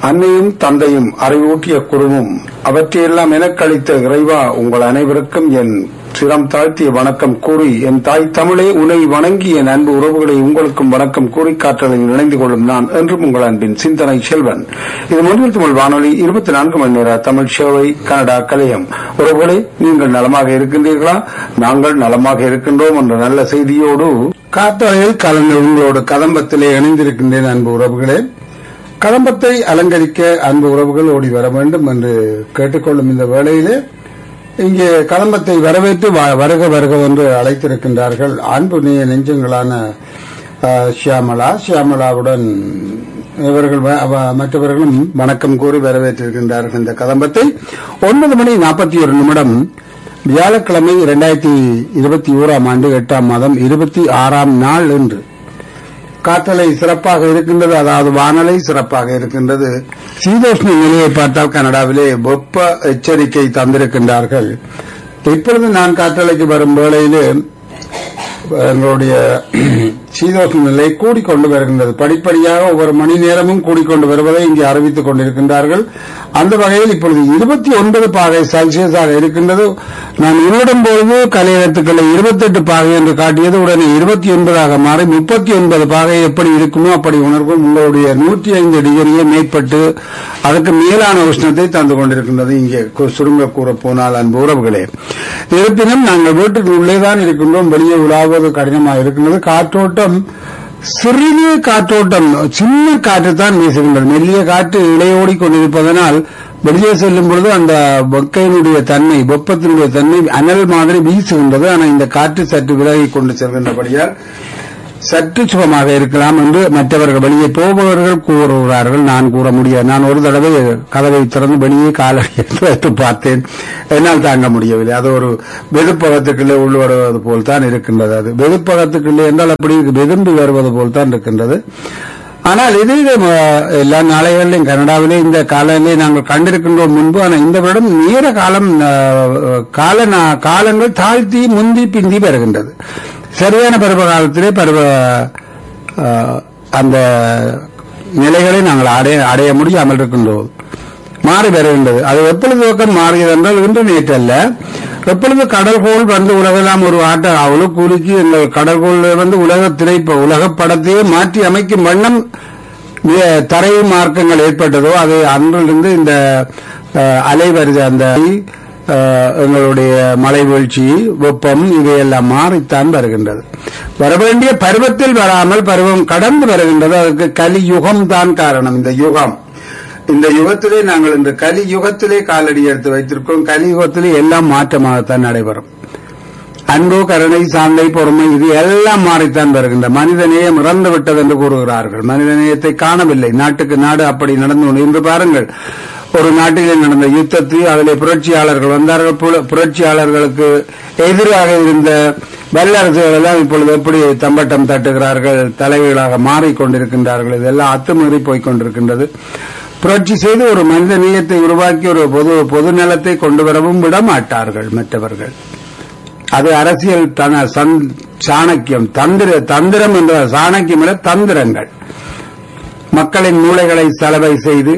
அன்னையும் தந்தையும் அறிவூட்டிய குருவும் அவற்றையெல்லாம் எனக்களித்த இறைவா உங்கள் அனைவருக்கும் என் சிரம் தாழ்த்திய வணக்கம் கூறி என் தாய் தமிழே உன்னை வணங்கி என் அன்பு உறவுகளை உங்களுக்கும் வணக்கம் கூறி காற்றலில் இணைந்து கொள்ளும் நான் என்றும் உங்கள் அன்பின் சிந்தனை செல்வன் இது முதல் தமிழ் வானொலி இருபத்தி நான்கு மணி நேர தமிழ் சேவை கனடா கலையம் உறவுகளே நீங்கள் நலமாக இருக்கின்றீர்களா நாங்கள் நலமாக இருக்கின்றோம் என்ற நல்ல செய்தியோடு காற்றலையில் கலந்து உங்களோடு கதம்பத்திலே இணைந்திருக்கின்றேன் அன்பு உறவுகளே கதம்பத்தை அலங்கரிக்க அன்பு உறவுகள் ஓடி வர வேண்டும் என்று கேட்டுக்கொள்ளும் இந்த வேளையிலே இங்கே கதம்பத்தை வரவேற்று வ- வருக வருக என்று அழைத்திருக்கின்றார்கள் அன்பு நீய நெஞ்சங்களான அஹ், ஷியாமளா ஷியாமளாவுடன் இவர்கள் வ- அவ- மற்றவர்களும் வணக்கம் கூறி வரவேற்றிருக்கின்றார்கள் இந்த கதம்பத்தை ஒன்பது மணி நாற்பத்தி ஒரு நிமிடம் வியாழக்கிழமை இரண்டாயிரத்தி இருபத்தி ஓராம் ஆண்டு எட்டாம் மாதம் இருபத்தி ஆறாம் நாள் என்று காற்றலை சிறப்பாக இருக்கின்றது அதாவது வானலை சிறப்பாக இருக்கின்றது சீதோஷ்ண நிலையை பார்த்தால் கனடாவிலே வெப்ப எச்சரிக்கை தந்திருக்கின்றார்கள் இப்பொழுது நான் காற்றலைக்கு வரும் வேளையிலே எங்களுடைய சீதோஷ்ண நிலை கூடிக்கொண்டு வருகின்றது படிப்படியாக ஒவ்வொரு மணி நேரமும் கூடிக்கொண்டு வருவதை இங்கே அறிவித்துக் கொண்டிருக்கின்றார்கள் அந்த வகையில் இப்பொழுது இருபத்தி ஒன்பது பாகை செல்சியஸாக இருக்கின்றது நான் இருவிடும் பொழுது கலையெழுத்துக்களை இருபத்தெட்டு பாகை என்று காட்டியது உடனே இருபத்தி ஒன்பதாக மாறி முப்பத்தி ஒன்பது பாகை எப்படி இருக்குமோ அப்படி உணர்வும் உங்களுடைய நூற்றி ஐந்து டிகிரியை மேற்பட்டு அதற்கு மேலான உஷ்ணத்தை தந்து கொண்டிருக்கின்றது இங்கே கு- சுருங்க கூற போனால் அன்பு உறவுகளே இருப்பினும் நாங்கள் வீட்டுக்கு உள்ளேதான் இருக்கின்றோம் வெளியே உலாவது கடினமாக இருக்கின்றது காற்றோட்டம் சிறிய காற்றோட்டம் சின்ன காற்று தான் வீசுகின்றது மெல்லிய காற்று இளையோடி கொண்டிருப்பதனால் வெளியே செல்லும் பொழுது அந்த வெக்கையினுடைய தன்மை வெப்பத்தினுடைய தன்மை அனல் மாதிரி வீசுகின்றது ஆனால் இந்த காற்று சற்று விலகி கொண்டு செல்கின்றபடியால் சற்று சுகமாக இருக்கலாம் என்று மற்றவர்கள் வெளியே போபவர்கள் கூறுகிறார்கள் நான் கூற முடியாது நான் ஒரு தடவை கதவை திறந்து வெளியே காலடி எடுத்து வைத்து பார்த்தேன் என்னால் தாங்க முடியவில்லை அது ஒரு வெதுப்பகத்துக்குள்ளே உள்வருவது போல் தான் இருக்கின்றது அது வெதுப்பகத்துக்குள்ளே என்றால் அப்படி வெதும்பி வருவது போல் தான் இருக்கின்றது ஆனால் இது இது, அஹ், எல்லா நாளைகளிலும் கனடாவிலே இந்த காலையிலே நாங்கள் கண்டிருக்கின்றோம் முன்பு ஆனால் இந்த வருடம் நேர காலம் அஹ், கால நா- காலங்கள் தாழ்த்தி முந்தி பிந்தி வருகின்றது சரியான பருவ காலத்திலே பருவ அஹ், அந்த நிலைகளை நாங்கள் அடைய அடைய முடியாமல் இருக்கின்றோம் மாறி வருகின்றது அது எப்பொழுது பக்கம் மாறியது என்றால் இன்று நேற்று அல்ல எப்பொழுது கடற்கோள் வந்து உலகெல்லாம் ஒரு ஆட்ட அவ்வளவு கூலிக்கு இந்த கடற்கோள் வந்து உலக திரைப்ப உலக படத்தையே மாற்றி அமைக்கும் வண்ணம் வே- தரை மார்க்கங்கள் ஏற்பட்டதோ அது அன்றிலிருந்து இந்த அஹ், அலைவரிசை அந்த அஹ், எங்களுடைய மழை வீழ்ச்சி வெப்பம் இவையெல்லாம் மாறித்தான் வருகின்றது வரவேண்டிய பருவத்தில் வராமல் பருவம் கடந்து வருகின்றது அதற்கு கலியுகம் தான் காரணம் இந்த யுகம் இந்த யுகத்திலே நாங்கள் இந்த கலி யுகத்திலே காலடி எடுத்து வைத்திருக்கோம் கலி யுகத்திலே எல்லாம் மாற்றமாகத்தான் நடைபெறும் அன்பு கருணை சாந்தை பொறுமை இது எல்லாம் மாறித்தான் வருகின்ற மனிதநேயம் இறந்து விட்டது என்று கூறுகிறார்கள் மனிதநேயத்தை காணவில்லை நாட்டுக்கு நாடு அப்படி நடந்து கொண்டு இன்று பாருங்கள் ஒரு நாட்டிலே நடந்த யுத்தத்தில் அதிலே புரட்சியாளர்கள் வந்தார்கள் புல- புரட்சியாளர்களுக்கு எதிராக இருந்த வல்லரசுகள் எல்லாம் இப்பொழுது எப்படி தம்பட்டம் தட்டுகிறார்கள் தலைவர்களாக மாறிக்கொண்டிருக்கின்றார்கள் இதெல்லாம் அத்துமீறி போய்க் கொண்டிருக்கின்றது புரட்சி செய்து ஒரு மனித நேயத்தை உருவாக்கி ஒரு பொது பொது நலத்தை கொண்டு வரவும் விட மாட்டார்கள் மற்றவர்கள் அது அரசியல் தன சந்- சாணக்கியம் தந்திர தந்திரம் என்ற சாணக்கியம் என்ற தந்திரங்கள் மக்களின் மூளைகளை செலவை செய்து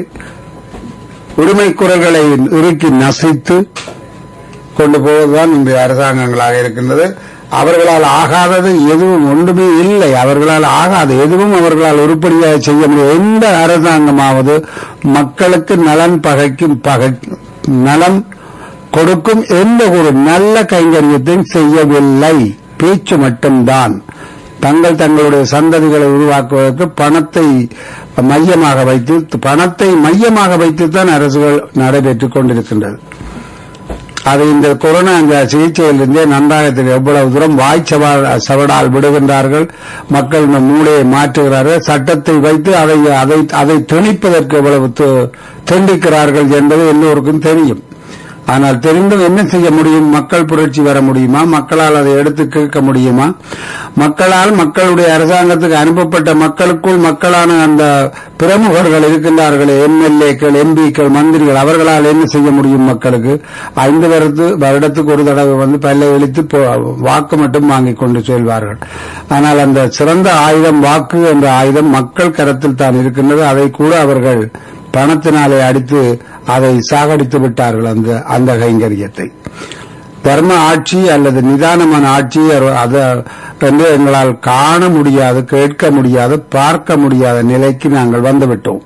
உரிமை குரல்களை இறுக்கி நசைத்து கொண்டு போவதுதான் இன்றைய அரசாங்கங்களாக இருக்கின்றது அவர்களால் ஆகாதது எதுவும் ஒன்றுமே இல்லை அவர்களால் ஆகாது எதுவும் அவர்களால் உருப்படியாக செய்ய முடியும் எந்த அரசாங்கமாவது மக்களுக்கு நலன் பகைக்கும் பகை நலன் கொடுக்கும் எந்த ஒரு நல்ல கைங்கரியத்தையும் செய்யவில்லை பேச்சு மட்டும்தான் தங்கள் தங்களுடைய சந்ததிகளை உருவாக்குவதற்கு பணத்தை மையமாக வைத்து பணத்தை மையமாக வைத்துத்தான் அரசுகள் நடைபெற்றுக் கொண்டிருக்கின்றது அது இந்த கொரோனா இந்த சிகிச்சையிலிருந்தே நன்றாக தெரியும் எவ்வளவு தூரம் வாய் சவா- சவடால் விடுகின்றார்கள் மக்கள் இந்த மூளையை மாற்றுகிறார்கள் சட்டத்தை வைத்து அதை அதை அதை திணிப்பதற்கு எவ்வளவு து- திண்டிக்கிறார்கள் என்பது எல்லோருக்கும் தெரியும் ஆனால் தெரிந்தும் என்ன செய்ய முடியும் மக்கள் புரட்சி வர முடியுமா மக்களால் அதை எடுத்து கேட்க முடியுமா மக்களால் மக்களுடைய அரசாங்கத்துக்கு அனுப்பப்பட்ட மக்களுக்குள் மக்களான அந்த பிரமுகர்கள் இருக்கின்றார்களே எம்எல்ஏக்கள் எம்பிக்கள் மந்திரிகள் அவர்களால் என்ன செய்ய முடியும் மக்களுக்கு ஐந்து வருடத்து வருடத்துக்கு ஒரு தடவை வந்து பல்லை இழித்து போ- வாக்கு மட்டும் வாங்கிக் கொண்டு செல்வார்கள் ஆனால் அந்த சிறந்த ஆயுதம் வாக்கு என்ற ஆயுதம் மக்கள் கரத்தில் தான் இருக்கின்றது அதை கூட அவர்கள் பணத்தினாலே அடித்து அதை சாகடித்து விட்டார்கள் அந்த அந்த கைங்கரியத்தை தர்ம ஆட்சி அல்லது நிதானமான ஆட்சி அது என்று எங்களால் காண முடியாது கேட்க முடியாது பார்க்க முடியாத நிலைக்கு நாங்கள் வந்துவிட்டோம்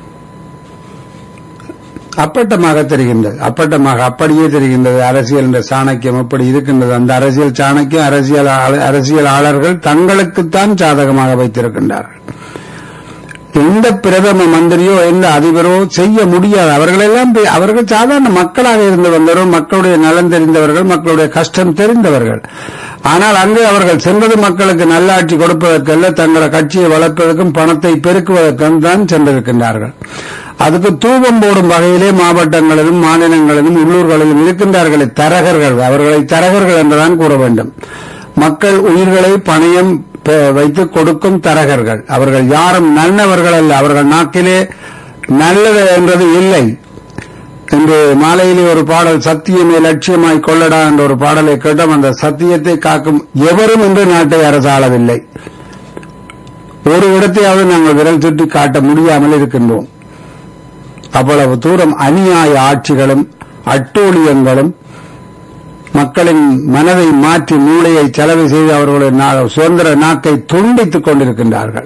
அப்பட்டமாக தெரிகின்றது அப்பட்டமாக அப்படியே தெரிகின்றது அரசியல் என்ற சாணக்கியம் எப்படி இருக்கின்றது அந்த அரசியல் சாணக்கியம் அரசியல் அரசியலாளர்கள் தங்களுக்குத்தான் சாதகமாக வைத்திருக்கின்றார்கள் எந்த பிரதம மந்திரியோ எந்த அதிபரோ செய்ய முடியாது அவர்களெல்லாம் அவர்கள் சாதாரண மக்களாக இருந்து வந்தவர்கள் மக்களுடைய நலன் தெரிந்தவர்கள் மக்களுடைய கஷ்டம் தெரிந்தவர்கள் ஆனால் அங்கு அவர்கள் சென்றது மக்களுக்கு நல்லாட்சி கொடுப்பதற்கல்ல தங்கள கட்சியை வளர்ப்பதற்கும் பணத்தை பெருக்குவதற்கும் தான் சென்றிருக்கின்றார்கள் அதுக்கு தூபம் போடும் வகையிலே மாவட்டங்களிலும் மாநிலங்களிலும் உள்ளூர்களிலும் இருக்கின்றார்களே தரகர்கள் அவர்களை தரகர்கள் என்றுதான் கூற வேண்டும் மக்கள் உயிர்களை பணயம் வைத்து கொடுக்கும் தரகர்கள் அவர்கள் யாரும் நல்லவர்கள் அல்ல அவர்கள் நாக்கிலே நல்லது என்றது இல்லை இன்று மாலையிலே ஒரு பாடல் சத்தியமே லட்சியமாய் கொள்ளடா என்ற ஒரு பாடலை கேட்டோம் அந்த சத்தியத்தை காக்கும் எவரும் இன்று நாட்டை அரசாளவில்லை ஒரு இடத்தையாவது நாங்கள் விரல் சுட்டி காட்ட முடியாமல் இருக்கின்றோம் அவ்வளவு தூரம் அநியாய ஆட்சிகளும் அட்டூழியங்களும் மக்களின் மனதை மாற்றி மூளையை செலவு செய்து அவர்களுடைய சுதந்திர நாக்கை துண்டித்துக் கொண்டிருக்கின்றார்கள்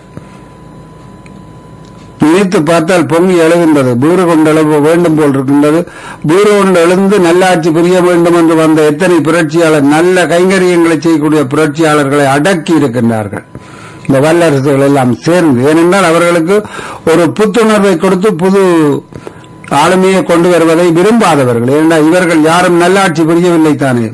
நினைத்து பார்த்தால் பொங்கி எழுகின்றது பீறு கொண்டு எழுப்ப வேண்டும் போல் இருக்கின்றது பீறு கொண்டு எழுந்து நல்லாட்சி புரிய வேண்டும் என்று வந்த எத்தனை புரட்சியாளர் நல்ல கைங்கரியங்களை செய்யக்கூடிய புரட்சியாளர்களை அடக்கி இருக்கின்றார்கள் இந்த வல்லரசுகள் எல்லாம் சேர்ந்து ஏனென்றால் அவர்களுக்கு ஒரு புத்துணர்வை கொடுத்து புது ஆளுமையை கொண்டு வருவதை விரும்பாதவர்கள் ஏனென்றால் இவர்கள் யாரும் நல்லாட்சி புரியவில்லை தானே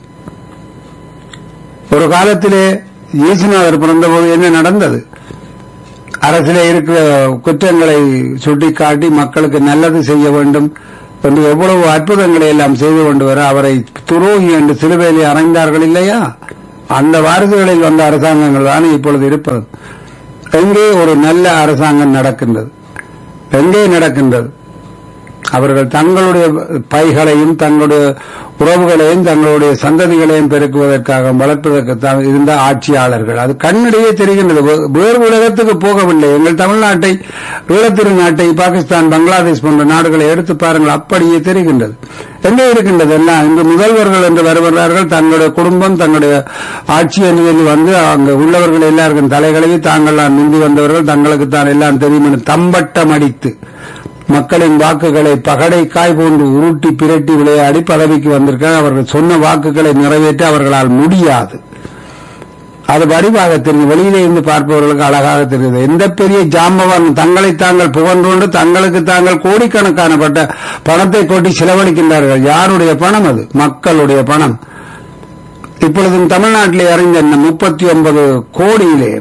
ஒரு காலத்திலே இயேசுநாதர் பிறந்தபோது என்ன நடந்தது அரசிலே இருக்கிற குற்றங்களை சுட்டிக்காட்டி மக்களுக்கு நல்லது செய்ய வேண்டும் என்று எவ்வளவு அற்புதங்களை எல்லாம் செய்து கொண்டு வர அவரை துரோகி என்று சிலுவையிலே அறைந்தார்கள் இல்லையா அந்த வாரிசுகளில் வந்த அரசாங்கங்கள் தானே இப்பொழுது இருப்பது எங்கே ஒரு நல்ல அரசாங்கம் நடக்கின்றது எங்கே நடக்கின்றது அவர்கள் தங்களுடைய பைகளையும் தங்களுடைய உறவுகளையும் தங்களுடைய சந்ததிகளையும் பெருக்குவதற்காக வளர்ப்பதற்காக இருந்த ஆட்சியாளர்கள் அது கண்ணிடையே தெரிகின்றது வேறு உலகத்துக்கு போகவில்லை எங்கள் தமிழ்நாட்டை ஈழத்திரு நாட்டை பாகிஸ்தான் பங்களாதேஷ் போன்ற நாடுகளை எடுத்து பாருங்கள் அப்படியே தெரிகின்றது எங்கே இருக்கின்றது எல்லாம் இங்கு முதல்வர்கள் என்று வருகிறார்கள் தங்களுடைய குடும்பம் தங்களுடைய ஆட்சி என்று வந்து அங்கு உள்ளவர்கள் எல்லாருக்கும் தலைகளையும் தாங்கள் முந்தி வந்தவர்கள் தங்களுக்கு தான் எல்லாம் தெரியும் என்று தம்பட்டம் அடித்து மக்களின் வாக்குகளை பகடை காய் போன்று உருட்டி பிரட்டி விளையாடி பதவிக்கு வந்திருக்காங்க அவர்கள் சொன்ன வாக்குகளை நிறைவேற்ற அவர்களால் முடியாது அது வடிவாக தெரியும் வெளியிலே இருந்து பார்ப்பவர்களுக்கு அழகாக தெரியுது எந்த பெரிய ஜாம்பவான் தங்களை தாங்கள் புகழ்ந்து தங்களுக்கு தாங்கள் கோடிக்கணக்கான பட்ட பணத்தை கொட்டி செலவழிக்கின்றார்கள் யாருடைய பணம் அது மக்களுடைய பணம் இப்பொழுதும் தமிழ்நாட்டிலே அறிந்த முப்பத்தி ஒன்பது கோடியிலே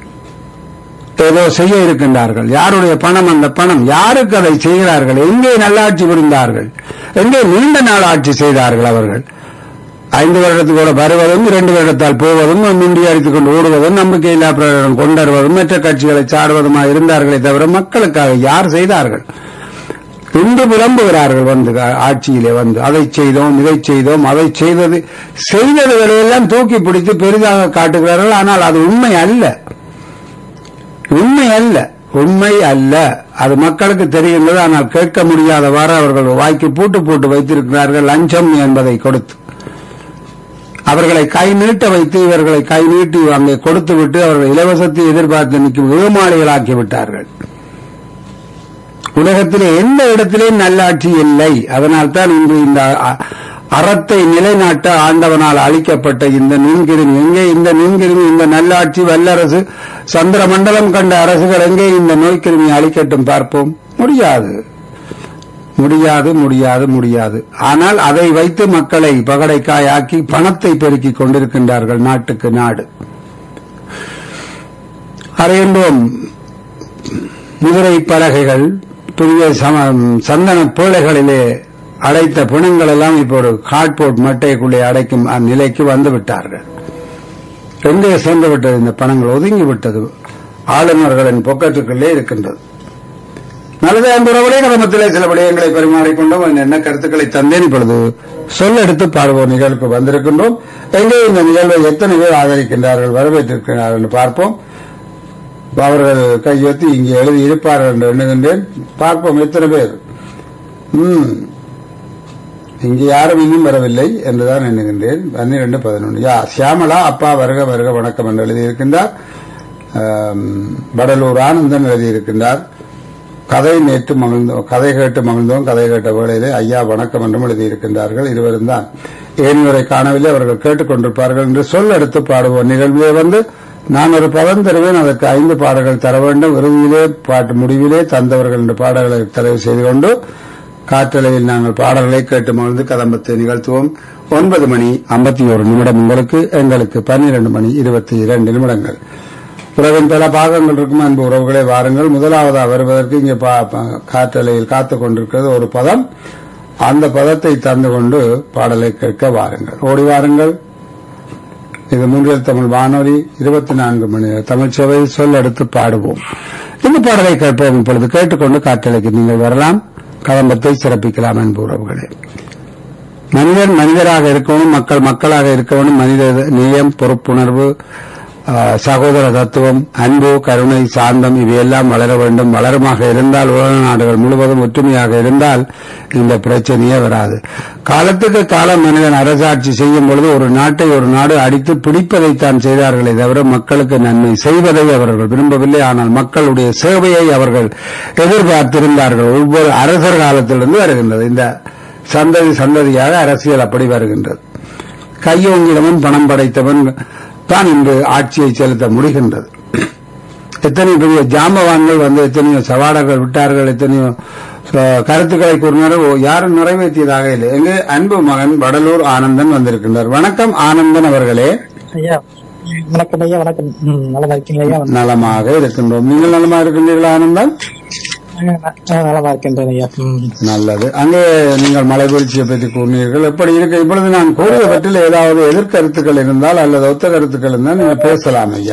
ஏதோ செய்ய இருக்கின்றார்கள் யாருடைய பணம் அந்த பணம் யாருக்கு அதை செய்கிறார்கள் எங்கே நல்லாட்சி புரிந்தார்கள் எங்கே நீண்ட நாள் ஆட்சி செய்தார்கள் அவர்கள் ஐந்து வருடத்துக்கூட வருவதும் இரண்டு வருடத்தால் போவதும் முண்டி அடித்துக் கொண்டு ஓடுவதும் நம்பிக்கையில்லா பிரகடனம் கொண்டுவருவதும் மற்ற கட்சிகளை சாடுவதுமா இருந்தார்களே தவிர மக்களுக்காக யார் செய்தார்கள் இன்று புலம்புகிறார்கள் வந்து ஆட்சியிலே வந்து அதை செய்தோம் இதை செய்தோம் அதை செய்தது செய்ததுகளையெல்லாம் தூக்கி பிடித்து பெரிதாக காட்டுகிறார்கள் ஆனால் அது உண்மை அல்ல உண்மை அல்ல உண்மை அல்ல அது மக்களுக்கு தெரிகின்றது ஆனால் கேட்க முடியாதவாறு அவர்கள் வாய்க்கு பூட்டு போட்டு வைத்திருக்கிறார்கள் லஞ்சம் என்பதை கொடுத்து அவர்களை கை நீட்ட வைத்து இவர்களை கை நீட்டி அங்கே கொடுத்து விட்டு அவர்கள் இலவசத்தை எதிர்பார்த்து நிற்கும் ஏமாளிகளாக்கி விட்டார்கள் உலகத்திலே எந்த இடத்திலேயும் நல்லாட்சி இல்லை அதனால்தான் இன்று இந்த அறத்தை நிலைநாட்ட ஆண்டவனால் அளிக்கப்பட்ட இந்த நுண்கிருமி எங்கே இந்த நுண்கிருமி இந்த நல்லாட்சி வல்லரசு சந்திர மண்டலம் கண்ட அரசுகள் எங்கே இந்த நோய்க்கிருமி அளிக்கட்டும் பார்ப்போம் முடியாது முடியாது முடியாது முடியாது ஆனால் அதை வைத்து மக்களை பகடைக்காயாக்கி பணத்தை பெருக்கிக் கொண்டிருக்கின்றார்கள் நாட்டுக்கு நாடு அறையன்றோம் முதிரை பலகைகள் புதிய சந்தன பேழைகளிலே அடைத்த பிணங்கள் எல்லாம் இப்போது கார்ட்போர்ட் மட்டைக்குள்ளே அடைக்கும் அந்நிலைக்கு வந்து விட்டார்கள் எங்கே சென்று விட்டது இந்த பணங்கள் ஒதுங்கி விட்டது ஆளுநர்களின் பொக்கத்துக்குள்ளே இருக்கின்றது நல்லது அன்புறவுடைய கிரமத்திலே சில விடயங்களை பரிமாறிக்கொண்டோம் என்ன கருத்துக்களை தந்தேன் இப்பொழுது சொல்ல எடுத்து பாடுவோம் நிகழ்வுக்கு வந்திருக்கின்றோம் எங்கே இந்த நிகழ்வை எத்தனை பேர் ஆதரிக்கின்றார்கள் வரவேற்றிருக்கிறார்கள் பார்ப்போம் அவர்கள் கையெழுத்து இங்கே எழுதி இருப்பார்கள் என்று எண்ணுகின்றேன் பார்ப்போம் எத்தனை பேர் ம் இங்கே யாரும் இன்னும் வரவில்லை என்றுதான் எண்ணுகின்றேன் பன்னிரண்டு பதினொன்று யா சியாமலா அப்பா வருக வருக வணக்கம் என்று எழுதியிருக்கின்றார் ஆம், வடலூர் ஆனந்தன் எழுதியிருக்கின்றார் கதை நேற்று மகிழ்ந்தோம் கதை கேட்டு மகிழ்ந்தோம் கதை கேட்ட வேளையிலே ஐயா வணக்கம் என்றும் எழுதியிருக்கின்றார்கள் இருவரும் தான் ஏனிவரை காணவில்லை அவர்கள் கேட்டுக்கொண்டிருப்பார்கள் என்று சொல் எடுத்து பாடுவோம் நிகழ்விலே வந்து நான் ஒரு பதம் தருவேன் அதற்கு ஐந்து பாடல்கள் தர வேண்டும் இறுதியிலே பாட்டு முடிவிலே தந்தவர்கள் என்று பாடல்களை தெரிவு செய்து கொண்டு காற்றலையில் நாங்கள் பாடல்களை கேட்டு மகிழ்ந்து கதம்பத்தை நிகழ்த்துவோம் ஒன்பது மணி ஐம்பத்தி ஒரு நிமிடம் உங்களுக்கு எங்களுக்கு பன்னிரண்டு மணி இருபத்தி இரண்டு நிமிடங்கள் உலகின் பல பாகங்கள் இருக்கும் அன்பு உறவுகளை வாருங்கள் முதலாவதா வருவதற்கு இங்கே பா- பா- காற்றலையில் காத்துக் கொண்டிருக்கிறது ஒரு பதம் அந்த பதத்தை தந்து கொண்டு பாடலை கேட்க வாருங்கள் ஓடி வாருங்கள் இது மூன்றில் தமிழ் வானொலி இருபத்தி நான்கு மணி நேர தமிழ் சேவை சொல் எடுத்து பாடுவோம் இந்த பாடலை கேட்போம் இப்பொழுது கேட்டுக்கொண்டு காற்றலைக்கு நீங்கள் வரலாம் கதம்பத்தை சிறப்பிக்கலாம் அன்பு உறவுகளே மனிதன் மனிதராக இருக்கணும் மக்கள் மக்களாக இருக்கணும் மனித நேயம் பொறுப்புணர்வு ஆ, சகோதர தத்துவம் அன்பு கருணை சாந்தம் இவையெல்லாம் வளர வேண்டும் வளருமாக இருந்தால் உலக நாடுகள் முழுவதும் ஒற்றுமையாக இருந்தால் இந்த பிரச்சனையே வராது காலத்துக்கு காலம் மனிதன் அரசாட்சி செய்யும் பொழுது ஒரு நாட்டை ஒரு நாடு அடித்து பிடிப்பதைத்தான் செய்தார்களே தவிர மக்களுக்கு நன்மை செய்வதை அவர்கள் விரும்பவில்லை ஆனால் மக்களுடைய சேவையை அவர்கள் எதிர்பார்த்திருந்தார்கள் ஒவ்வொரு அரசர் காலத்திலிருந்து வருகின்றது இந்த சந்ததி சந்ததியாக அரசியல் அப்படி வருகின்றது கையோங்கிடவன் பணம் படைத்தவன் தான் இன்று ஆட்சியை செலுத்த முடிகின்றது எத்தனை பெரிய ஜாம்பவான்கள் வந்து எத்தனையோ சவாடர்கள் விட்டார்கள் எத்தனையோ அஹ், கருத்துக்களை கூறினார்கள் ஓ, யாரும் நிறைவேற்றியதாக இல்லை எங்க அன்பு மகன் வடலூர் ஆனந்தன் வந்திருக்கின்றார் வணக்கம் ஆனந்தன் அவர்களே ஐயா வணக்கம் ஐயா வணக்கம் ம், நலமா இருக்கீங்களா ஐயா நலமாக இருக்கின்றோம் நீங்கள் நலமா இருக்கின்றீர்களா ஆனந்தன் ஆ, ஆ, நலமா இருக்கின்றேன் ஐயா ம். நல்லது அங்கே நீங்கள் மலை வீழ்ச்சியை பற்றி கூறினீர்கள் எப்படி இருக்கு இப்பொழுது நான் கூறிய பற்றில் ஏதாவது எதிர்கருத்துக்கள் இருந்தால் அல்லது ஒத்த கருத்துக்கள் இருந்தால் நீங்க பேசலாம் ஐயா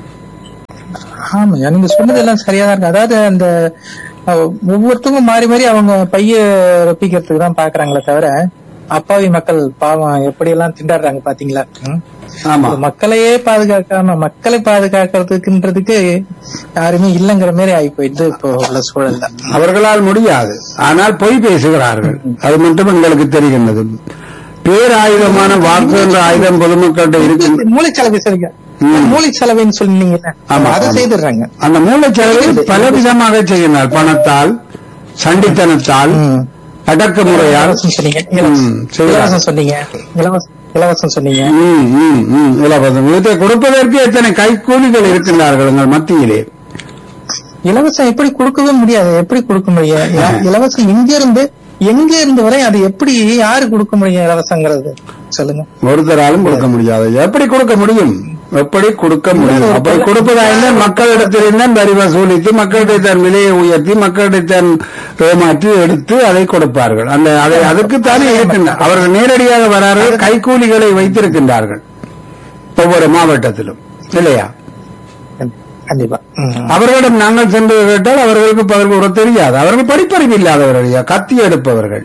ஆமா ஐயா நீங்க சொன்னது எல்லாம் சரியா தான் இருக்கு அதாவது அந்த அஹ், ஒவ்வொருத்தவங்க மாறி மாறி அவங்க பைய ரொப்பிக்கிறதுக்கு தான் பாக்குறாங்களே தவிர அப்பாவி மக்கள் பாவம் எப்படி எல்லாம் திண்டாடுறாங்க பாத்தீங்களா ம்? ஆமா மக்களையே பாதுகாக்காம மக்களை பாதுகாக்கிறதுக்குன்றதுக்கு யாருமே இல்லங்கிற மாதிரி ஆகி போயிட்டு இப்போ உள்ள சூழல்ல அவர்களால் முடியாது ஆனால் பொய் பேசுகிறார்கள் அது மட்டும் எங்களுக்கு தெரிகின்றது பேராயுதமான வாக்கு என்ற ஆயுதம் பொதுமக்கள்கிட்ட இருக்கு மூளைச்சலவை சரிங்க ம். மூளைச்சலவைன்னு சொன்னீங்கல்ல ஆமா, அதை ஆமா. செய்துடுறாங்க அந்த மூளைச்சலவை பலவிதமாக செய்கிறார் பணத்தால் சண்டித்தனத்தால் ம். அடக்குமுறையால் இலவசம் சொன்னீங்க இலவசம். ம், செய்யலாம். இலவசம் சொன்னீங்க இலவசம் இலவசம் சொன்னீங்க ம், ம், ம், இலவசம் இதை கொடுப்பதற்கு எத்தனை கைக்கூலிகள் இருக்கின்றார்கள் எங்கள் மத்தியிலே இலவசம் எப்படி கொடுக்கவே முடியாது எப்படி கொடுக்க முடியும் யா- இலவசம் எங்க இருந்து எங்க இருந்து வரை அது எப்படி யாரு கொடுக்க முடியும் இலவசங்கிறது சொல்லுங்க ஒருத்தராலும் கொடுக்க முடியாது எப்படி கொடுக்க முடியும் எப்படி கொடுக்க முடியும் அப்படி கொடுப்பதாக மக்களிடத்திலிருந்தான் வரி வசூலித்து மக்களுடைய தன் விலையை உயர்த்தி மக்களுடைய தன் ஏமாற்றி எடுத்து அதை கொடுப்பார்கள் அந்த அதை அதுக்குத்தானே இருக்கின்ற அவர்கள் நேரடியாக வரார்கள் கைக்கூலிகளை வைத்திருக்கின்றார்கள் ஒவ்வொரு மாவட்டத்திலும் இல்லையா கண்டிப்பா ம். அவர்களிடம் நாங்கள் சென்று கேட்டால் அவர்களுக்கு பதில் கூற தெரியாது அவர்கள் படிப்பறிவு இல்லாதவர்கள் கத்தி எடுப்பவர்கள்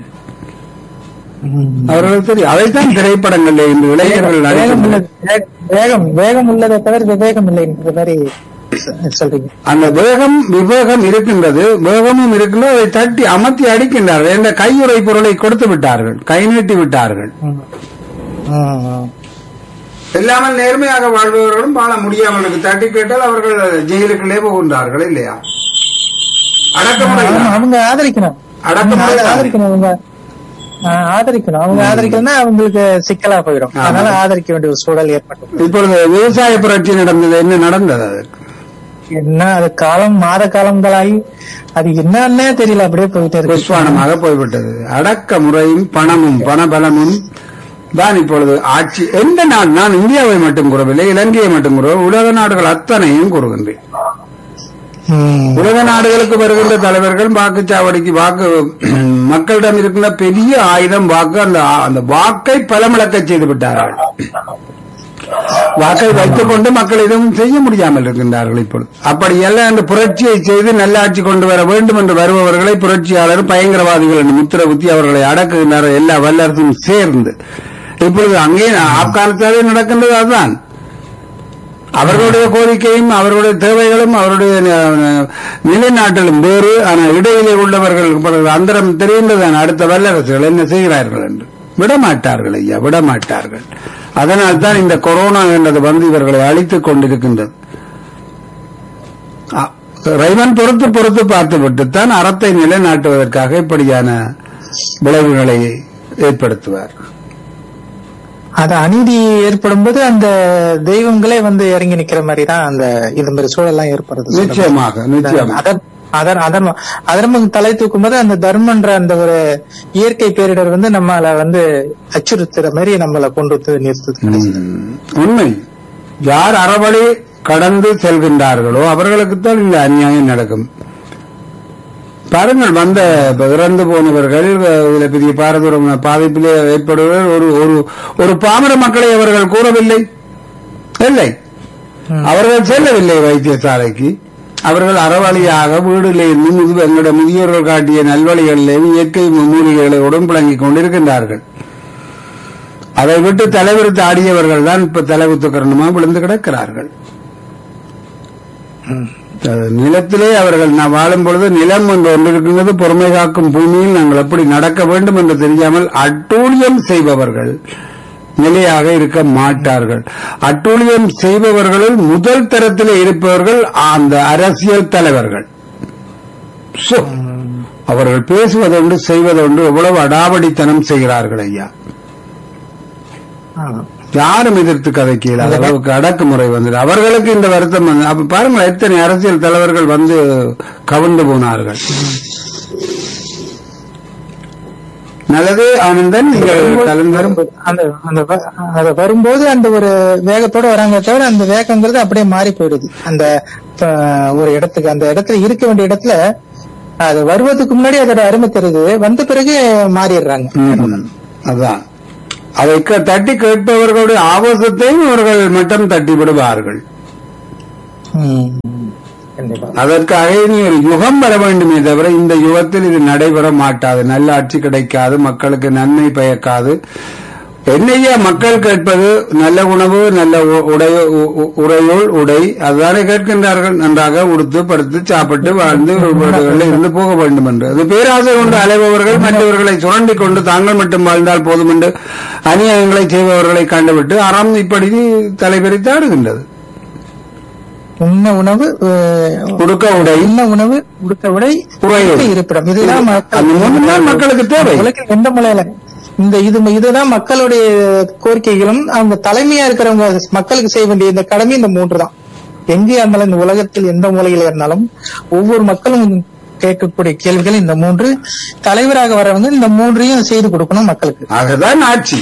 ம். அவர்களுக்கு தெரியும் அதைத்தான் திரைப்படங்களில் இன்று இளைஞர்கள் வேகம் நடிக்கின்றனர். உள்ளது வே- வேகம் வேகம் உள்ளதை தவிர விவேகம் இல்லைன்ற மாதிரி சொ- சொல்றீங்க அந்த வேகம் விவேகம் இருக்கின்றது வேகமும் இருக்கின்றது அதை தட்டி அமர்த்தி அடிக்கின்றார்கள் என்ற கையுறை பொருளை கொடுத்து விட்டார்கள் கை நீட்டி விட்டார்கள் ம். ம், ம். இல்லாமல் நேர்மையாக வாழ்பவர்களும் வாழ முடியாமலுக்கு தட்டி கேட்டால் அவர்கள் ஜெயிலுக்குள்ளே போகின்றார்கள் இல்லையா அடக்குமுறை ஆமா, அவங்க ஆதரிக்கணும் அடக்குமுறை தான். ஆதரிக்கணும் அவங்க ஆ, ஆதரிக்கணும் அவங்க ஆதரிக்கலன்னா அவங்களுக்கு சிக்கலா போயிடும் ஆமா. அதனால ஆதரிக்க வேண்டிய ஒரு சூழல் ஏற்பட்டு இப்பொழுது விவசாய புரட்சி நடந்தது என்ன நடந்தது அதற்கு என்ன அது காலம் மாத காலங்களாகி அது என்னன்னே தெரியல அப்படியே போயிட்டே இருக்கு புஷ்வானமாக போய்விட்டது அடக்க முறையும் பணமும் பணபலமும் தான் இப்பொழுது ஆட்சி எந்த நாடு நான் இந்தியாவை மட்டும் கூறவில்லை இலங்கையை மட்டும் கூறுவேன் உலக நாடுகள் அத்தனையும் கூறுகின்றேன் ம். உலக நாடுகளுக்கு வருகின்ற தலைவர்கள் வாக்குச்சாவடிக்கு வாக்கு மக்களிடம் இருக்கின்ற பெரிய ஆயுதம் வாக்கு அந்த அந்த வாக்கை பலமிழக்க செய்து விட்டார்கள் வாக்கை வைத்துக் கொண்டு மக்கள் எதுவும் செய்ய முடியாமல் இருக்கின்றார்கள் இப்பொழுது அப்படி எல்லாம் அந்த புரட்சியை செய்து நல்லாட்சி கொண்டு வர வேண்டும் என்று வருபவர்களை புரட்சியாளர் பயங்கரவாதிகள் என்று முத்திர குத்தி அவர்களை அடக்குகின்றார்கள் எல்லா வல்லரசும் சேர்ந்து இப்பொழுது அங்கே ஆப்கானிஸ்தானில் நடக்கின்றது அதுதான் அவர்களுடைய கோரிக்கையும் அவர்களுடைய தேவைகளும் அவருடைய அஹ், நிலைநாட்டலும் வேறு ஆனால் இடையிலே உள்ளவர்கள் பிறகு அந்தரம் தெரிகின்றதான் அடுத்த வல்லரசுகள் என்ன செய்கிறார்கள் என்று விடமாட்டார்கள் ஐயா விடமாட்டார்கள் அதனால் தான் இந்த கொரோனா என்றது வந்து இவர்களை அழித்துக் கொண்டிருக்கின்றது அ- இறைவன் பொறுத்து பொறுத்து பார்த்துவிட்டுத்தான் அறத்தை நிலைநாட்டுவதற்காக இப்படியான விளைவுகளை ஏற்படுத்துவார் அது அநீதி ஏற்படும் போது அந்த தெய்வங்களே வந்து இறங்கி நிக்கிற மாதிரி தான் அந்த இது மாதிரி சூழல்லாம் ஏற்படுது நிச்சயமாக நிச்சயமாக அதர் அதர் அதர்மம் அதர்மம் தலை தூக்கும் போது அந்த தர்மன்ற அந்த ஒரு இயற்கை பேரிடர் வந்து நம்மள வந்து அச்சுறுத்துற மாதிரி நம்மள கொண்டு வந்து நிறுத்துது ம். உண்மை யார் அறவழி கடந்து செல்கின்றார்களோ அவர்களுக்குத்தான் இந்த அநியாயம் நடக்கும் பாருங்கள் வந்த இப்ப இறந்து போனவர்கள் அஹ், இதுல பெரிய பாரதூரம் பாதிப்பிலே ஏற்படுவர்கள் ஒரு ஒரு ஒரு பாமர மக்களை அவர்கள் கூறவில்லை இல்லை ம். அவர்கள் செல்லவில்லை வைத்தியசாலைக்கு அவர்கள் அறவழியாக வீடுகளில் இருந்து முது எங்களுடைய முதியோர்கள் காட்டிய நல்வழிகளிலே இயற்கை மூலிகைகளை உடம்பிழங்கிக் கொண்டிருக்கின்றார்கள் அதை விட்டு தலைவிரித்து ஆடியவர்கள் தான் இப்ப தலைவித்து கரணமா விழுந்து கிடக்கிறார்கள் அஹ் நிலத்திலே அவர்கள் நான் வாழும் பொழுது நிலம் என்று ஒன்று இருக்கின்றது பொறுமை காக்கும் பூமியில் நாங்கள் எப்படி நடக்க வேண்டும் என்று தெரியாமல் அட்டூழியம் செய்பவர்கள் நிலையாக இருக்க மாட்டார்கள் அட்டூழியம் செய்பவர்களில் முதல் தரத்தில் இருப்பவர்கள் அந்த அரசியல் தலைவர்கள் சோ, அவர்கள் பேசுவதொன்று செய்வதொன்று எவ்வளவு அடாவடித்தனம் செய்கிறார்கள் ஐயா ஆமா. யாரும் எதிர்த்து கதைக்க இயலாத அளவுக்கு அடக்குமுறை வந்தது அவர்களுக்கு இந்த வருத்தம் வந்து அப்ப பாருங்கள் எத்தனை அரசியல் தலைவர்கள் வந்து கவிழ்ந்து போனார்கள் நல்லது ஆனந்தன் நீங்கள் கலந்து வரும்போது அந்த அந்த வ- அது வரும்போது அந்த ஒரு வேகத்தோட வராங்க தவிர அந்த வேகங்கிறது அப்படியே மாறி போயிடுது அந்த அஹ், ஒரு இடத்துக்கு அந்த இடத்துல இருக்க வேண்டிய இடத்துல அது வருவதுக்கு முன்னாடி அதோட அருமை தெரியுது வந்த பிறகு மாறிடுறாங்க ம், அதான் அதை க- தட்டி கேட்பவர்களுடைய ஆபாசத்தையும் அவர்கள் மட்டும் தட்டி விடுவார்கள் ம். கண்டிப்பா அதற்காக இனி ஒரு யுகம் வர வேண்டுமே தவிர இந்த யுகத்தில் இது நடைபெற மாட்டாது நல்ல ஆட்சி கிடைக்காது மக்களுக்கு நன்மை பயக்காது என்னையா மக்கள் கேட்பது நல்ல உணவு நல்ல உ- உடைய உ- உ- உறையுள் உடை அதுதானே கேட்கின்றார்கள் நன்றாக உடுத்து படுத்து சாப்பிட்டு வாழ்ந்து வீடுகளில் இருந்து போக வேண்டும் என்று அது பேராசை கொண்டு அலைபவர்கள் மற்றவர்களை சுரண்டி கொண்டு தாங்கள் மட்டும் வாழ்ந்தால் போதும் என்று அநியாயங்களை செய்பவர்களை கண்டுவிட்டு அறம் இப்படி தலைபெறித்து ஆடுகின்றது உண்ண உணவு அஹ், உடுக்க உடை உண்ண உணவு உடுத்த உடை உறையுள். உடுத்த இருப்பிடம் இதுதான் மக்கள் அந்த மூணு தான் மக்களுக்கு தேவை உலகில் எந்த மூலையில இந்த இது இதுதான் மக்களுடைய கோரிக்கைகளும் அவங்க தலைமையா இருக்கிறவங்க மக்களுக்கு செய்ய வேண்டிய இந்த கடமை இந்த மூன்று தான் எங்கே இருந்தாலும் இந்த உலகத்தில் எந்த மூலையில இருந்தாலும் ஒவ்வொரு மக்களும் கேட்கக்கூடிய கேள்விகள் இந்த மூன்று தலைவராக வரவங்க இந்த மூன்றையும் செய்து கொடுக்கணும் மக்களுக்கு அதுதான் ஆட்சி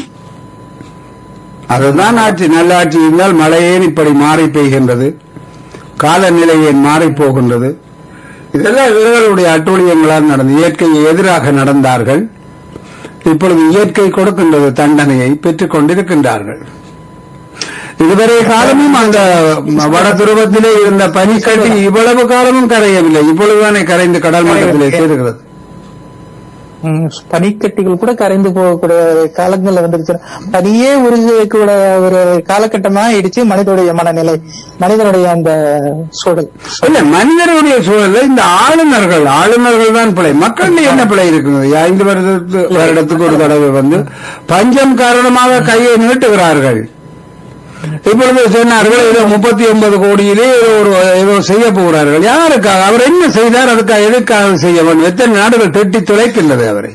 அதுதான் ஆட்சி நல்ல ஆட்சி இருந்தால் மழையேன் இப்படி மாறி பெய்கின்றது காலநிலை ஏன் மாறி போகின்றது இதெல்லாம் இவர்களுடைய அட்டூழியங்களால் நடந்து இயற்கையை எதிராக நடந்தார்கள் இப்பொழுது இயற்கை கொடுக்கின்றது தண்டனையை பெற்றுக் கொண்டிருக்கின்றார்கள் இதுவரை காலமும் அந்த வட துருவத்திலே இருந்த பனிக்கட்டி இவ்வளவு காலமும் கரையவில்லை இப்பொழுதுதானே கரைந்து கடல் மட்டத்திலே சேருகிறது ம், பனிக்கட்டிகள் கூட கரைந்து போகக்கூடிய காலங்கள்ல வந்துருச்சு பனியே உருகக்கூடிய ஒரு காலகட்டமா ஆயிடுச்சு மனிதனுடைய மனநிலை மனிதனுடைய அந்த சூழல் இல்ல மனிதனுடைய சூழல்ல இந்த ஆளுநர்கள் ஆளுநர்கள் தான் பிழை மக்கள் என்ன பிழை இருக்குது ஐந்து வருடத்து வருடத்துக்கு ஒரு தடவை வந்து பஞ்சம் காரணமாக கையை நீட்டுகிறார்கள் இப்பொழுது சொன்னார்கள் ஏதோ முப்பத்தி ஒன்பது கோடியிலே ஏதோ ஒரு ஏதோ செய்ய போகிறார்கள் யாருக்காக அவர் என்ன செய்தார் அதுக்காக எதுக்காக செய்ய வேண்டும் எத்தனை நாடுகள் திட்டி துளைக்கின்றது அவரை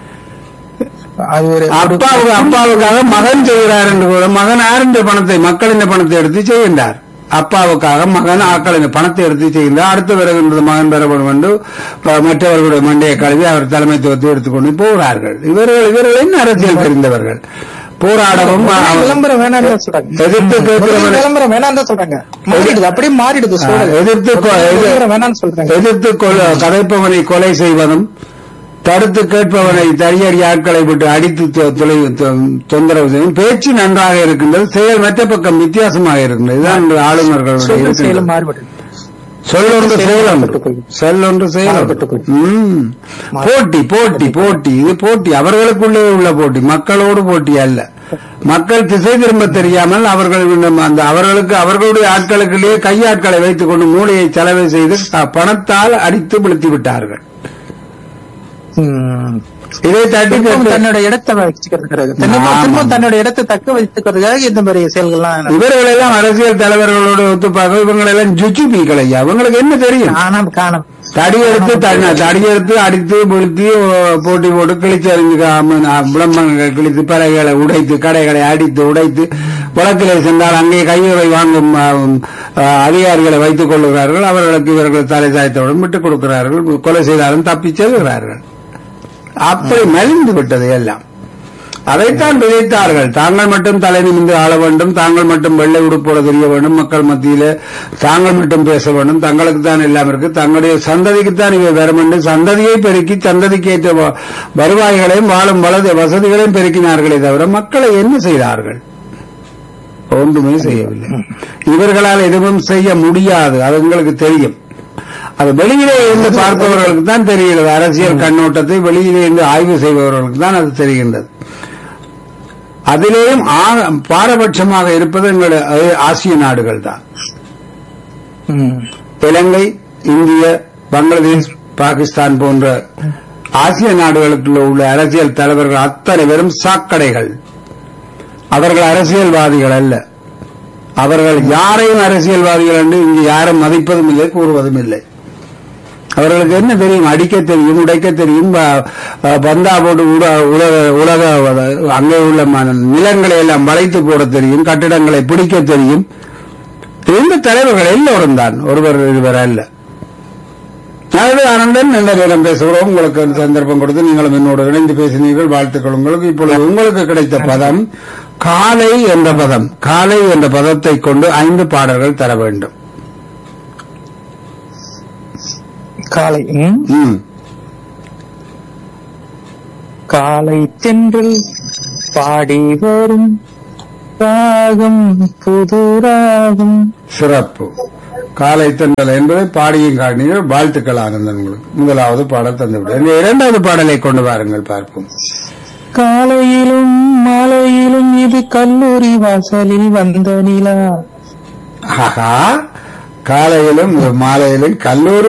அது ஒரு அப்பாவுக்கு அப்பாவுக்காக மகன் செய்கிறார் என்று கூட மகன் ஆரண்ட பணத்தை மக்களின் பணத்தை எடுத்து செய்கின்றார் அப்பாவுக்காக மகன் ஆக்களின் பணத்தை எடுத்து செய்கின்றார் அடுத்து வருகின்றது மகன் பெற வேண்டும் என்று அஹ், மற்றவர்களுடைய மண்டையை கழுவி அவர் தலைமைத்துவத்தை எடுத்துக்கொண்டு போகிறார்கள் இவர்கள் இவர்கள் என்ன அரசியல் தெரிந்தவர்கள் போராடவும் அஹ், விளம்பரம் வேணாம்னு தான் சொல்றாங்க எதிர்த்து கேட்கிறவர்கள் விளம்பரம் வேணாம் தான் சொல்றாங்க மாறிடுது அப்படியே மாறிடுது சூழல் எதிர்த்து கொ- எதிர்- விளம்பரம் வேணாம்னு சொல்றாங்க எதிர்த்து கொல- கதைப்பவனை கொலை செய்வதும் தடுத்து கேட்பவனை தனியறி ஆட்களை விட்டு அடித்து தொ- தொலை- தொ- தொந்தரவு செய்யும் பேச்சு நன்றாக இருக்கின்றது செயல் மற்ற பக்கம் வித்தியாசமாக இருக்கின்றது இதுதான் இந்த ஆளுநர்களுடைய சொல்லும் இருக்கின்றது. செயலும் மாறுபடுது சொல்லொன்று செயலொன்று மாறுபட்டு சொல்லொன்று மாறுபட்டு செயலொன்று ம். போட்டி போட்டி போட்டி இது போட்டி அவர்களுக்குள்ளே உள்ள போட்டி மக்களோடு போட்டி அல்ல மக்கள் திசை திரும்ப தெரியாமல் அவர்கள் இன்னும் அந்த அவர்களுக்கு அவர்களுடைய ஆட்களுக்குள்ளேயே கையாட்களை வைத்துக் கொண்டு மூளையை செலவு செய்து க- பணத்தால் அடித்து விழுத்தி விட்டார்கள் ம். இதை தட்டி திரும்பவும் கேட்டு தன்னோட இடத்தை வச்சுக்கிறதுக்காக திரும்பவும் ஆமா. திரும்பவும் தன்னோட இடத்தை தக்க வைத்துக்கிறதுக்காக இந்த மாதிரி செயல்கள்லாம் நடக்குது. இவர்கள் எல்லாம் அரசியல் தலைவர்களோடு ஒத்துப்பாக இவங்களெல்லாம் ஜுச்சி பீக்கள் ஐயா இவங்களுக்கு என்ன தெரியும் காணாம காணாம் தடி எடுத்து தடி- தடி எடுத்து அடித்து வீழ்த்தி ஓ, போட்டி போட்டு கிழிச்சு அறிஞ்சு விளம்பரங்கள் கிழித்து பலைகளை உடைத்து கடைகளை அடித்து உடைத்து வழக்கிலே சென்றால் அங்கே கையுறை வாங்கும் ஆ, ஆ, அதிகாரிகளை வைத்துக் கொள்கிறார்கள் அவர்களுக்கு இவர்கள் தலை சாய்த்தவுடன் விட்டுக் கொடுக்கிறார்கள் கொலை செய்தாலும் தப்பிச் செல்கிறார்கள் அப்படி மலிந்து விட்டது எல்லாம் அதைத்தான் விதைத்தார்கள் தாங்கள் மட்டும் தலை நிமிந்து ஆள வேண்டும் தாங்கள் மட்டும் வெள்ளை உடுப்போட தெரிய வேண்டும் மக்கள் மத்தியிலே தாங்கள் மட்டும் பேச வேண்டும் தங்களுக்கு தான் எல்லாம் இருக்கு தங்களுடைய சந்ததிக்குத்தான் இவை வர வேண்டும் சந்ததியை பெருக்கி சந்ததிக்கு ஏற்ற வ- வருவாய்களையும் வாழும் வலது வசதிகளையும் பெருக்கினார்களே தவிர மக்களை என்ன செய்தார்கள் ஒன்றுமே செய்யவில்லை இவர்களால் எதுவும் செய்ய முடியாது அது உங்களுக்கு தெரியும் அது வெளியிலே இருந்து பார்ப்பவர்களுக்கு தான் தெரிகிறது அரசியல் கண்ணோட்டத்தை வெளியிலே இருந்து ஆய்வு செய்பவர்களுக்கு தான் அது தெரிகின்றது அதிலேயும் ஆ- பாரபட்சமாக இருப்பது எங்களுடைய அஹ், ஆசிய நாடுகள் தான் ம். இலங்கை இந்திய பங்களாதேஷ் பாகிஸ்தான் போன்ற ஆசிய நாடுகளுக்குள்ள உள்ள அரசியல் தலைவர்கள் அத்தனை பேரும் சாக்கடைகள் அவர்கள் அரசியல்வாதிகள் அல்ல அவர்கள் யாரையும் அரசியல்வாதிகள் என்று இங்கு யாரும் மதிப்பதும் இல்லை கூறுவதும் இல்லை அவர்களுக்கு என்ன தெரியும் அடிக்க தெரியும் உடைக்க தெரியும் ப- அஹ் பந்தா போட்டு உல- உலக உலக அங்கே உள்ள ம- நிலங்களை எல்லாம் வளைத்து போட தெரியும் கட்டிடங்களை பிடிக்க தெரியும் இந்த தலைவர்கள் எல்லோரும் தான் ஒருவர் இருவர் அல்ல நல்லது ஆனந்தன் நல்ல நேரம் பேசுகிறோம் உங்களுக்கு அந்த சந்தர்ப்பம் கொடுத்து நீங்களும் என்னோடு இணைந்து பேசினீர்கள் வாழ்த்துக்கள் உங்களுக்கு இப்பொழுது உங்களுக்கு கிடைத்த பதம் காலை என்ற பதம் காலை என்ற பதத்தை கொண்டு ஐந்து பாடல்கள் தர வேண்டும் காலை ம். ம். காலை தென்றல் பாடி வரும் ராகம் புது ராகம் சிறப்பு காலை தென்றல் என்பதை பாடியும் காட்டினீர்கள் வாழ்த்துக்கள் ஆனந்தன் உங்களுக்கு முதலாவது பாடல் தந்துவிட்டேன் இந்த இரண்டாவது பாடலை கொண்டு வாருங்கள் பார்ப்போம் காலையிலும் மாலையிலும் இது கல்லூரி வாசலில் வந்த நிலா ஆஹா காலையிலும் மாலையிலும் கல்லூரி